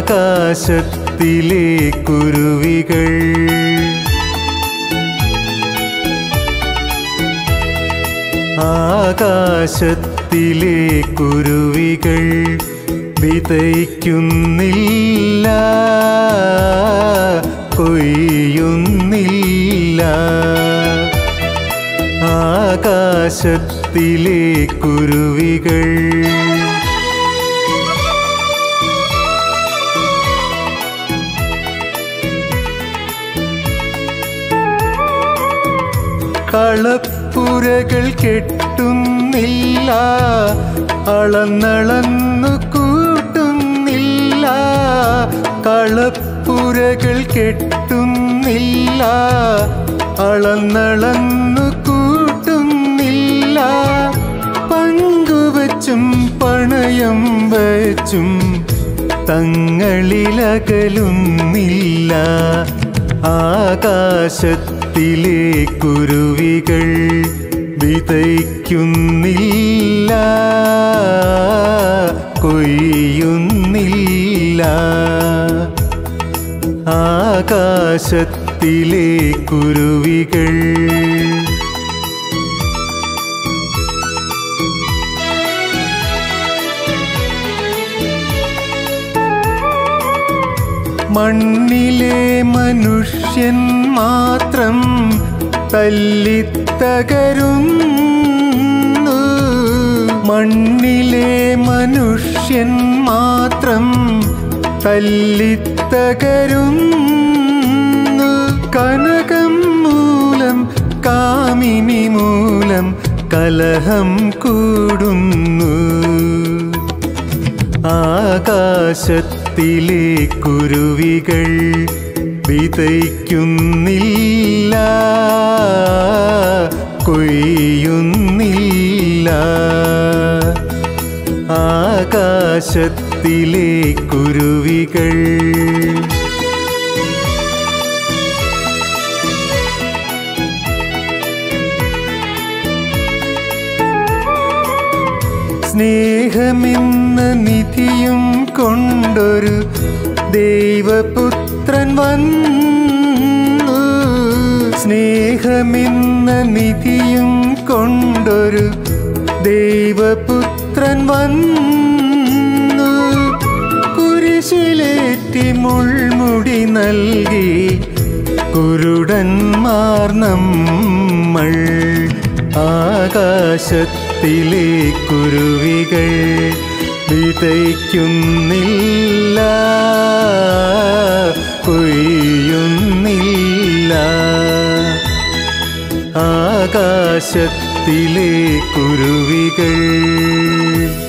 ആകാശത്തിലെ കുരുവികൾ ആകാശത്തിലെ കുരുവികൾ വിതയ്ക്കുന്നില്ല കൊയ്യുന്നില്ല ആകാശത്തിലെ കുരുവികൾ കളപ്പുരകൾ കെട്ടുന്നില്ല അളന്നളന്നു കൂട്ടുന്നില്ല കളപ്പുരകൾ കെട്ടുന്നില്ല അളന്നളന്നു കൂട്ടുന്നില്ല പങ്കുവച്ചും പണയം വച്ചും തങ്ങളിലകലുന്നില്ല ആകാശത്തിലെ കുരുവികൾ വിതയ്ക്കുന്നില്ല കൊയ്യുന്നില്ല ആകാശത്തിലെ കുരുവികൾ മണ്ണിലെ മനുഷ്യൻ മാത്രം തല്ലിത്തകരുന്നു മണ്ണിലെ മനുഷ്യൻ മാത്രം തല്ലിത്തകരുന്നു കനകം മൂലം കാമിനി മൂലം കലഹം കൂടുന്നു ആകാശത്തിലെ കുരുവികൾ വിതയ്ക്കുന്നില്ല കൊയ്യുന്നില്ല ആകാശത്തിലെ കുരുവികൾ സ്നേഹമെന്ന നിധിയും കൊണ്ടൊരു ദൈവപുത്രൻ വന്നു സ്നേഹമെന്ന നിധിയും കൊണ്ടൊരു ദൈവപുത്രൻ വന്നു കുരിശിലേറ്റി മുൾമുടി നൽകി കുരുടന്മാർ നമ്മൾ ആകാശത്തിലെ കുരുവികൾ വിതയ്ക്കുന്നില്ല കൊയ്യുന്നില്ല ആകാശത്തിലെ കുരുവികൾ